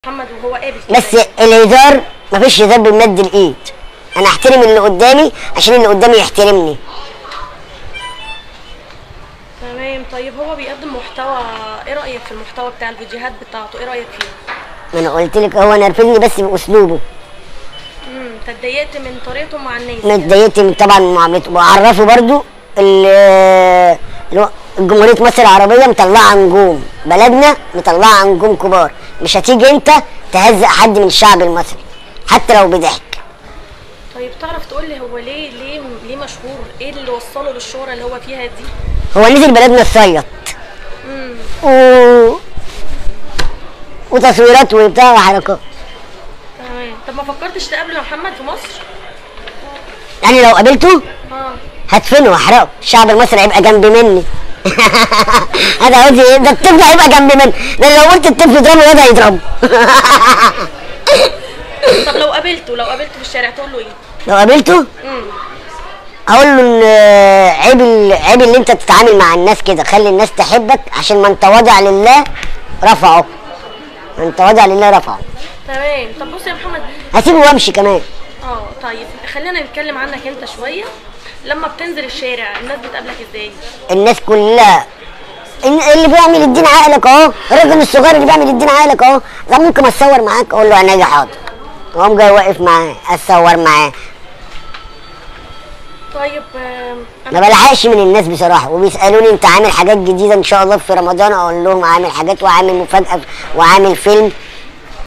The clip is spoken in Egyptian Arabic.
محمد وهو قابل كده بس الهزار مفيش هزار بمد الايد انا احترم اللي قدامي عشان اللي قدامي يحترمني تمام طيب هو بيقدم محتوى ايه رايك في المحتوى بتاع الفيديوهات بتاعته ايه رايك فيه ما انا قلت لك هو نرفزني بس باسلوبه امم انت اتضايقت من طريقته مع الناس ما اتضايقت من طبعا من معاملته بعرفه برضو ال- اللي هو جمهورية مصر العربية مطلعة نجوم بلدنا مطلعة نجوم كبار مش هتيجي انت تهزق حد من الشعب المصري حتى لو بضحك طيب تعرف تقول لي هو ليه ليه ليه مشهور ايه اللي وصله للشهره اللي هو فيها دي هو نزل بلدنا الصيط امم و... وتصويرات وبتاع وحركات تمام طب ما فكرتش تقابله يا محمد في مصر يعني لو قابلته اه هدفنه واحرقه الشعب المصري هيبقى جنب مني هذا عاوز ايه ده الطفل هيبقى جنب مني ده لو قلت الطفل اضربه الواد هيضربه طب لو قابلته لو قابلته في الشارع تقول له ايه لو قابلته امم اقول له ان آه، عيب ال- عيب اللي انت تتعامل مع الناس كده خلي الناس تحبك عشان من تواضع لله رفعه من تواضع لله رفعه تمام طب بص يا محمد هسيبه وامشي كمان اه طيب خلينا نتكلم عنك انت شويه لما بتنزل الشارع الناس بتقابلك ازاي الناس كلها إن- اللي بيعمل الدين عقلك اهو الراجل الصغير اللي بيعمل الدين عقلك اهو ده ممكن اتصور معاك اقول له عينيا حاضر اقوم جاي واقف معاه اتصور معاه طيب آم، ما بلحقش من الناس بصراحه وبيسالوني انت عامل حاجات جديده ان شاء الله في رمضان اقول لهم عامل حاجات وعامل مفاجاه وعامل فيلم